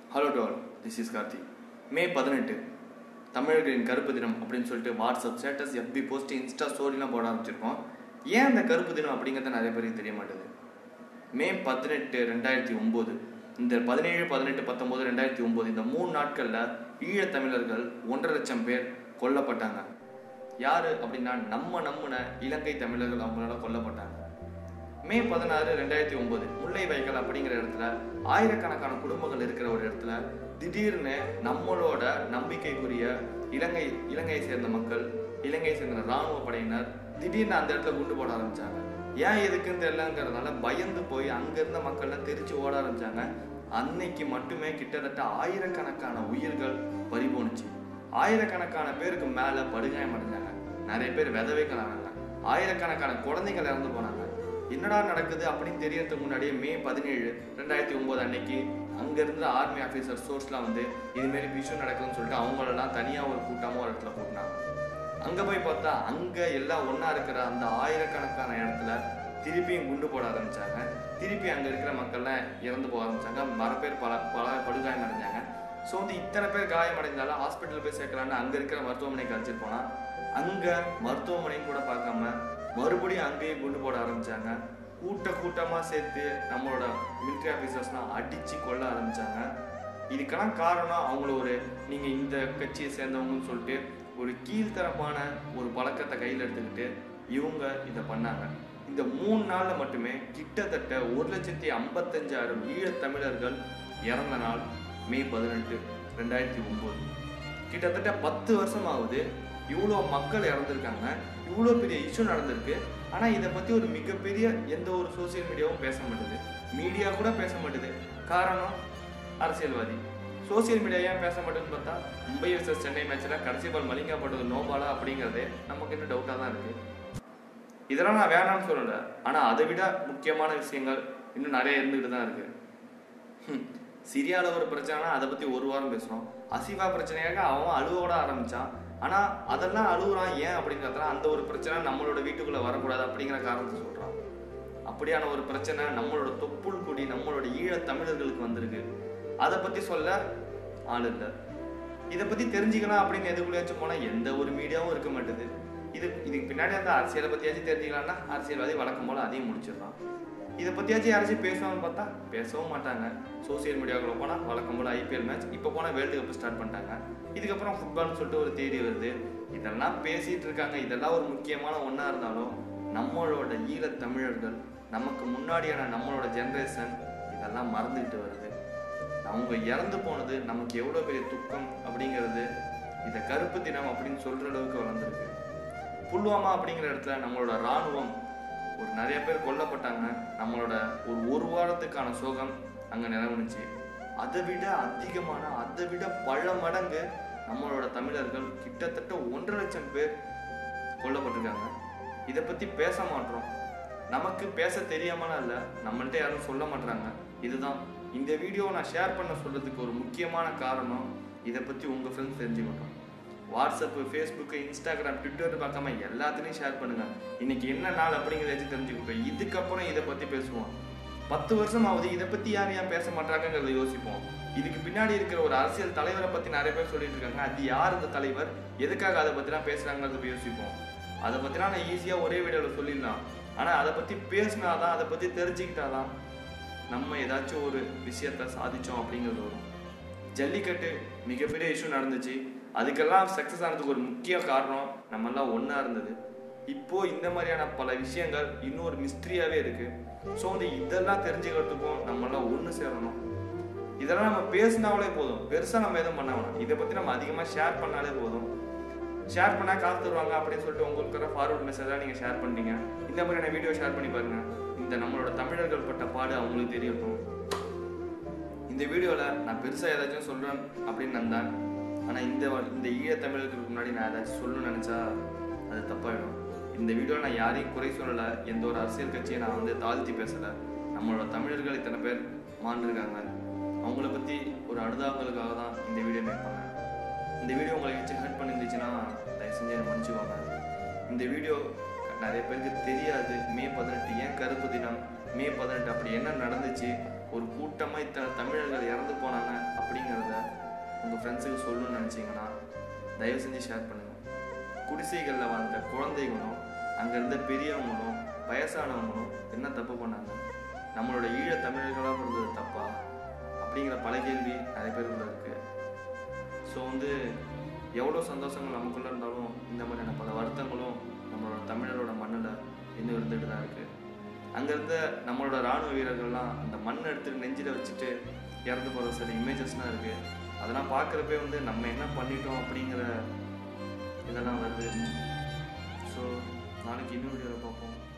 hello டால் this is Karthi மே பதினெட்டு தமிழர்களின் கருப்பு தினம் அப்படின்னு சொல்லிட்டு வாட்ஸ்அப் ஸ்டேட்டஸ் எஃபி போஸ்ட் இன்ஸ்டா ஸ்டோரிலாம் போட ஆரம்பிச்சிருக்கோம் ஏன் அந்த கருப்பு தினம் அப்படிங்கிறது நிறைய பேருக்கு தெரிய மாட்டேது மே பதினெட்டு ரெண்டாயிரத்தி ஒம்பது இந்த பதினேழு பதினெட்டு பத்தொம்போது ரெண்டாயிரத்தி ஒம்பது இந்த மூணு நாட்களில் ஈழத்தமிழர்கள் ஒன்றரை லட்சம் பேர் கொல்லப்பட்டாங்க யாரு அப்படின்னா நம்ம நம்பின இலங்கை தமிழர்கள் அவங்களால கொல்லப்பட்டாங்க மே பதினாறு ரெண்டாயிரத்தி ஒன்பது முல்லை வைக்கல் அப்படிங்கிற இடத்துல ஆயிரக்கணக்கான குடும்பங்கள் இருக்கிற ஒரு இடத்துல திடீர்னு நம்மளோட நம்பிக்கைக்குரிய இலங்கை இலங்கையை சேர்ந்த மக்கள் இலங்கையை சேர்ந்த ராணுவ படையினர் திடீர்னு அந்த இடத்துல குண்டு போட ஆரம்பிச்சாங்க ஏன் எதுக்குன்னு தெரியலங்கிறதுனால பயந்து போய் அங்க இருந்த மக்கள்லாம் தெரிச்சு ஓட ஆரம்பிச்சாங்க அன்னைக்கு மட்டுமே கிட்டத்தட்ட ஆயிரக்கணக்கான உயிர்கள் பறிபோணுச்சு ஆயிரக்கணக்கான பேருக்கு மேல படுகாயம் அடைஞ்சாங்க நிறைய பேர் விதவைகள் ஆனாங்க ஆயிரக்கணக்கான குழந்தைகள் இறந்து போனாங்க என்னடா நடக்குது அப்படின்னு தெரியறதுக்கு முன்னாடியே மே பதினேழு ரெண்டாயிரத்தி ஒன்பது அன்னைக்கு அங்க இருந்த ஆர்மி ஆஃபீஸர் சோர்ஸ்லாம் வந்து இதுமாரி விஷயம் நடக்குதுன்னு சொல்லிட்டு அவங்களெல்லாம் தனியா ஒரு கூட்டமா ஒரு இடத்துல கூட்டினாங்க அங்க போய் பார்த்தா அங்க எல்லாம் ஒண்ணா இருக்கிற அந்த ஆயிரக்கணக்கான இடத்துல திருப்பியும் குண்டு போட ஆரம்பிச்சாங்க திருப்பி அங்க இருக்கிற மக்கள்லாம் இறந்து போக ஆரம்பிச்சாங்க மர பேர் பல பல படுகாயம் அடைஞ்சாங்க ஸோ வந்து இத்தனை பேர் காயம் அடைந்தாலும் ஹாஸ்பிட்டல் போய் சேர்க்கலான்னு அங்க இருக்கிற மருத்துவமனைக்கு அழைச்சிட்டு போனா அங்க மருத்துவமனையும் கூட பார்க்காம மறுபடியும் அங்கேயே குண்டு போட ஆரம்பிச்சாங்க கூட்ட கூட்டமா சேர்த்து நம்மளோட மிலிட்ரி ஆஃபீஸர்ஸ்லாம் அடிச்சு கொல்ல ஆரம்பிச்சாங்க இதுக்கெல்லாம் காரணம் அவங்கள ஒரு நீங்க இந்த கட்சியை சேர்ந்தவங்கன்னு சொல்லிட்டு ஒரு கீழ்த்தரமான ஒரு பழக்கத்தை கையில் எடுத்துக்கிட்டு இவங்க இதை பண்ணாங்க இந்த மூணு நாள்ல மட்டுமே கிட்டத்தட்ட ஒரு லட்சத்தி ஐம்பத்தஞ்சாயிரம் ஈழத்தமிழர்கள் இறந்த நாள் மே பதினெட்டு ரெண்டாயிரத்தி ஒன்பது கிட்டத்தட்ட பத்து வருஷம் ஆகுது இவ்வளோ மக்கள் இறந்துருக்காங்க இவ்வளோ பெரிய இஷ்யூ நடந்திருக்கு ஆனால் இதை பற்றி ஒரு மிகப்பெரிய எந்த ஒரு சோசியல் மீடியாவும் பேச மாட்டுது மீடியா கூட பேச மாட்டுது காரணம் அரசியல்வாதி சோசியல் மீடியா ஏன் பேச மாட்டேன்னு பார்த்தா மும்பை வர்சஸ் சென்னை மேட்ச்சில் கடைசி பால் மலிங்கா போட்டது நோபாலா அப்படிங்கிறதே நமக்கு இன்னும் டவுட்டாக தான் இருக்குது இதெல்லாம் நான் வேணாம்னு சொல்லலை ஆனால் அதை விட முக்கியமான விஷயங்கள் இன்னும் நிறைய இருந்துகிட்டு தான் இருக்குது ஹம், சிரியால ஒரு பிரச்சனைனா அதை பத்தி ஒரு வாரம் பேசுறோம் அசிவா பிரச்சனையாக அவன் அழுவோட ஆரம்பிச்சான் ஆனா அதெல்லாம் அழுகுறான் ஏன் அப்படிங்கிறதுல அந்த ஒரு பிரச்சனை நம்மளோட வீட்டுக்குள்ள வரக்கூடாது அப்படிங்கிற காரணத்தை சொல்றான் அப்படியான ஒரு பிரச்சனை நம்மளோட தொப்புள் குடி நம்மளோட ஈழத் தமிழர்களுக்கு வந்திருக்கு அதை பத்தி சொல்ல ஆள் இல்லை இதை பத்தி தெரிஞ்சுக்கலாம் அப்படின்னு எதுக்குள்ளேயாச்சும் போனா எந்த ஒரு மீடியாவும் இருக்க மாட்டுது இது இதுக்கு பின்னாடி அந்த அரசியலை பத்தியாச்சும் தெரிஞ்சுக்கலாம்னா அரசியல்வாதி வழக்கம் போல அதையும் முடிச்சிடலாம் இதை பத்தியாச்சும் யாராச்சும் பேசுவாங்கன்னு பார்த்தா பேசவும் மாட்டாங்க சோசியல் மீடியாவுக்குள்ள போனால் வழக்கம் போல ஐபிஎல் மேட்ச் இப்போ போனால் வேர்ல்டு கப் ஸ்டார்ட் பண்ணிட்டாங்க இதுக்கப்புறம் ஃபுட்பால்னு சொல்லிட்டு ஒரு தேதி வருது இதெல்லாம் பேசிட்டு இருக்காங்க இதெல்லாம் ஒரு முக்கியமான ஒன்றா இருந்தாலும் நம்மளோட ஈழத் தமிழர்கள் நமக்கு முன்னாடியான நம்மளோட ஜென்ரேஷன் இதெல்லாம் மறந்துக்கிட்டு வருது அவங்க இறந்து போனது நமக்கு எவ்வளோ பெரிய துக்கம் அப்படிங்கிறது இதை கருப்பு தினம் அப்படின்னு சொல்ற அளவுக்கு வளர்ந்துருக்கு புல்வாமா அப்படிங்கிற இடத்துல நம்மளோட ராணுவம் ஒரு நிறைய பேர் கொல்லப்பட்டாங்க நம்மளோட ஒரு ஒரு வாரத்துக்கான சோகம் அங்க நிலவுனுச்சு அதை விட அதிகமான அதை விட பல மடங்கு நம்மளோட தமிழர்கள் கிட்டத்தட்ட ஒன்றரை லட்சம் பேர் கொல்லப்பட்டிருக்காங்க இதை பத்தி பேச மாட்டோம் நமக்கு பேச தெரியாமலாம் இல்லை நம்மள்ட்ட யாரும் சொல்ல மாட்டாங்க இதுதான் இந்த வீடியோவை நான் ஷேர் பண்ண சொல்றதுக்கு ஒரு முக்கியமான காரணம் இதை பத்தி உங்க ஃப்ரெண்ட்ஸ் தெரிஞ்சுக்கட்டும் வாட்ஸ்அப்பு ஃபேஸ்புக்கு இன்ஸ்டாகிராம் ட்விட்டர் பார்க்காம எல்லாத்துலேயும் ஷேர் பண்ணுங்க இன்னைக்கு என்ன நாள் அப்படிங்கிறத வச்சு தெரிஞ்சுக்கிட்டோம் இதுக்கப்புறம் இதை பத்தி பேசுவோம் பத்து வருஷம் ஆகுது இதை பத்தி யார் ஏன் பேச மாட்டாங்கிறத யோசிப்போம் இதுக்கு பின்னாடி இருக்கிற ஒரு அரசியல் தலைவரை பத்தி நிறைய பேர் சொல்லிட்டு இருக்காங்க அது யார் அந்த தலைவர் எதுக்காக அதை பத்திலாம் பேசுறாங்கிறத போய் யோசிப்போம் அதை பத்திலாம் நான் ஈஸியா ஒரே வீடியோவில் சொல்லிடலாம் ஆனா அதை பத்தி பேசினாதான் அதை பத்தி தெரிஞ்சுக்கிட்டாதான் நம்ம ஏதாச்சும் ஒரு விஷயத்த சாதிச்சோம் அப்படிங்கிறது வரும் ஜல்லிக்கட்டு மிகப்பெரிய இஷ்யூ நடந்துச்சு அதுக்கெல்லாம் சக்ஸஸ் ஆனதுக்கு ஒரு முக்கிய காரணம் நம்ம எல்லாம் ஒன்றா இருந்தது இப்போ இந்த மாதிரியான பல விஷயங்கள் இன்னும் ஒரு மிஸ்ட்ரியாவே இருக்கு ஸோ வந்து இதெல்லாம் தெரிஞ்சுக்கிறதுக்கும் நம்ம எல்லாம் ஒன்று சேரணும் இதெல்லாம் நம்ம பேசினாலே போதும் பெருசாக நம்ம எதுவும் பண்ண வேணாம் இதை பற்றி நம்ம அதிகமாக ஷேர் பண்ணாலே போதும் ஷேர் பண்ணால் காசு தருவாங்க அப்படின்னு சொல்லிட்டு உங்களுக்கு வர ஃபார்வர்ட் மெசேஜாக நீங்கள் ஷேர் பண்ணீங்க இந்த மாதிரியான வீடியோ ஷேர் பண்ணி பாருங்க இந்த நம்மளோட தமிழர்கள் பட்ட பாடு அவங்களுக்கு தெரியட்டும் இந்த வீடியோவில் நான் பெருசாக ஏதாச்சும் சொல்கிறேன் அப்படின்னு நந்தேன் ஆனால் இந்த வ- இந்த ஈழத்தமிழர்களுக்கு முன்னாடி நான் ஏதாச்சும் சொல்லணும்னு நினச்சா அது தப்பாயிடும் இந்த வீடியோவில் நான் யாரையும் குறை சொல்லலை எந்த ஒரு அரசியல் கட்சியை நான் வந்து தாழ்த்தி பேசலை நம்மளோட தமிழர்கள் இத்தனை பேர் மாண்டிருக்காங்க அவங்கள பற்றி ஒரு அனுதாபங்களுக்காக தான் இந்த வீடியோ மேக் பண்ணேன் இந்த வீடியோ உங்களுக்கு வச்சு ஹர்ட் பண்ணிருந்துச்சுன்னா தயவு செஞ்சு என்னை மன்னிச்சுக்கோங்க இந்த வீடியோ நிறைய பேருக்கு தெரியாது மே பதினெட்டு ஏன் கருப்பு தினம் மே பதினெட்டு அப்படி என்ன நடந்துச்சு ஒரு கூட்டமாக இத்தனை தமிழர்கள் இறந்து போனாங்க அப்படிங்கிற ஃப்ரெண்ட்ஸுக்கு சொல்லணும்னு நினச்சிங்கன்னா தயவு செஞ்சு ஷேர் பண்ணுங்கள் குடிசைகளில் வாழ்ந்த குழந்தைகளும் அங்கே இருந்த பெரியவங்களும் வயசானவங்களும் என்ன தப்பு பண்ணாங்க நம்மளோட ஈழ தமிழர்களாக இருந்தது தப்பா அப்படிங்கிற பல கேள்வி நிறைய பேருக்குள்ள இருக்குது ஸோ வந்து எவ்வளோ சந்தோஷங்கள் நமக்குள்ளே இருந்தாலும் இந்த மாதிரியான பல வருத்தங்களும் நம்மளோட தமிழரோட மண்ணில் இன்னும் இருந்துகிட்டு தான் இருக்குது அங்கே இருந்த நம்மளோட ராணுவ வீரர்கள்லாம் அந்த மண் எடுத்துட்டு நெஞ்சில் வச்சுட்டு இறந்து போகிற சில இமேஜஸ்லாம் இருக்குது அதெல்லாம் பார்க்குறப்பே வந்து நம்ம என்ன பண்ணிட்டோம் அப்படிங்கிற இதெல்லாம் வருது ஸோ நாளைக்கு இன்னும் வீடியோவில் பார்ப்போம்